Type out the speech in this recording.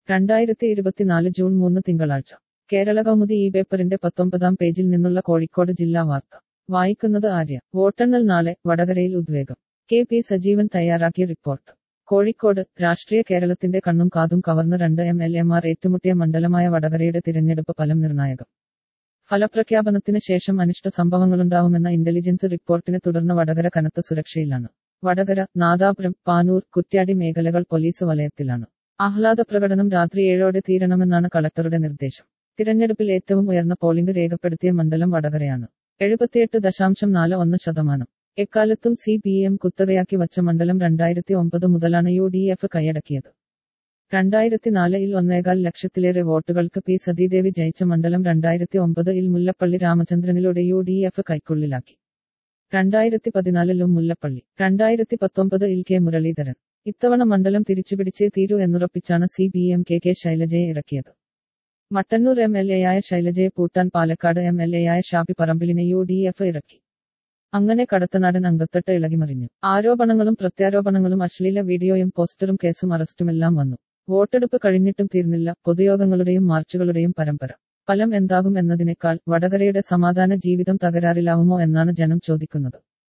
രണ്ടായിരത്തി ഇരുപത്തിനാല് ജൂൺ മൂന്ന് തിങ്കളാഴ്ച കേരള കൗമുദി ഈ പേപ്പറിന്റെ പത്തൊമ്പതാം പേജിൽ നിന്നുള്ള കോഴിക്കോട് ജില്ലാ വാർത്ത വായിക്കുന്നത് ആര്യ വോട്ടെണ്ണൽ നാളെ വടകരയിൽ ഉദ്വേഗം കെ പി സജീവൻ തയ്യാറാക്കിയ റിപ്പോർട്ട് കോഴിക്കോട് രാഷ്ട്രീയ കേരളത്തിന്റെ കണ്ണും കാതും കവർന്ന് രണ്ട് എം എൽ എമാർ ഏറ്റുമുട്ടിയ മണ്ഡലമായ വടകരയുടെ തിരഞ്ഞെടുപ്പ് ഫലം നിർണായകം ഫലപ്രഖ്യാപനത്തിന് ശേഷം അനിഷ്ട സംഭവങ്ങളുണ്ടാവുമെന്ന ഇന്റലിജൻസ് റിപ്പോർട്ടിനെ തുടർന്ന് വടകര കനത്ത സുരക്ഷയിലാണ് വടകര നാദാപുരം പാനൂർ കുറ്റ്യാടി മേഖലകൾ പോലീസ് വലയത്തിലാണ് ആഹ്ലാദ പ്രകടനം രാത്രി ഏഴോടെ തീരണമെന്നാണ് കളക്ടറുടെ നിർദ്ദേശം തിരഞ്ഞെടുപ്പിൽ ഏറ്റവും ഉയർന്ന പോളിംഗ് രേഖപ്പെടുത്തിയ മണ്ഡലം വടകരയാണ് എഴുപത്തിയെട്ട് ദശാംശം നാല് ഒന്ന് ശതമാനം എക്കാലത്തും സി പി എം കുത്തകയാക്കി വച്ച മണ്ഡലം രണ്ടായിരത്തി ഒമ്പത് മുതലാണ് യു ഡി എഫ് കൈയടക്കിയത് രണ്ടായിരത്തി നാലിൽ ഒന്നേകാൽ ലക്ഷത്തിലേറെ വോട്ടുകൾക്ക് പി സതീദേവി ജയിച്ച മണ്ഡലം രണ്ടായിരത്തി ഒമ്പതിൽ മുല്ലപ്പള്ളി രാമചന്ദ്രനിലൂടെ യു ഡി എഫ് കൈക്കുള്ളിലാക്കി രണ്ടായിരത്തി പതിനാലിലും മുല്ലപ്പള്ളി രണ്ടായിരത്തി പത്തൊമ്പതിൽ കെ മുരളീധരൻ ഇത്തവണ മണ്ഡലം തിരിച്ചുപിടിച്ചേ തീരൂ എന്നുറപ്പിച്ചാണ് C P M K K ശൈലജയെ ഇറക്കിയത് മട്ടന്നൂർ എം എൽ എയായ ശൈലജയെ പൂട്ടാൻ പാലക്കാട് എം എൽ എയായ ഷാഫി പറമ്പിലിനെ യു ഡി എഫ് ഇറക്കി അങ്ങനെ കടത്തനാടൻ അങ്കത്തട്ട് ഇളകിമറിഞ്ഞു ആരോപണങ്ങളും പ്രത്യാരോപണങ്ങളും അശ്ലീല വീഡിയോയും പോസ്റ്ററും കേസും അറസ്റ്റുമെല്ലാം വന്നു വോട്ടെടുപ്പ് കഴിഞ്ഞിട്ടും തീർന്നില്ല പൊതുയോഗങ്ങളുടെയും മാർച്ചുകളുടെയും പരമ്പര ഫലം എന്താകും എന്നതിനേക്കാൾ വടകരയുടെ സമാധാന ജീവിതം തകരാറിലാവുമോ എന്നാണ് ജനം ചോദിക്കുന്നത്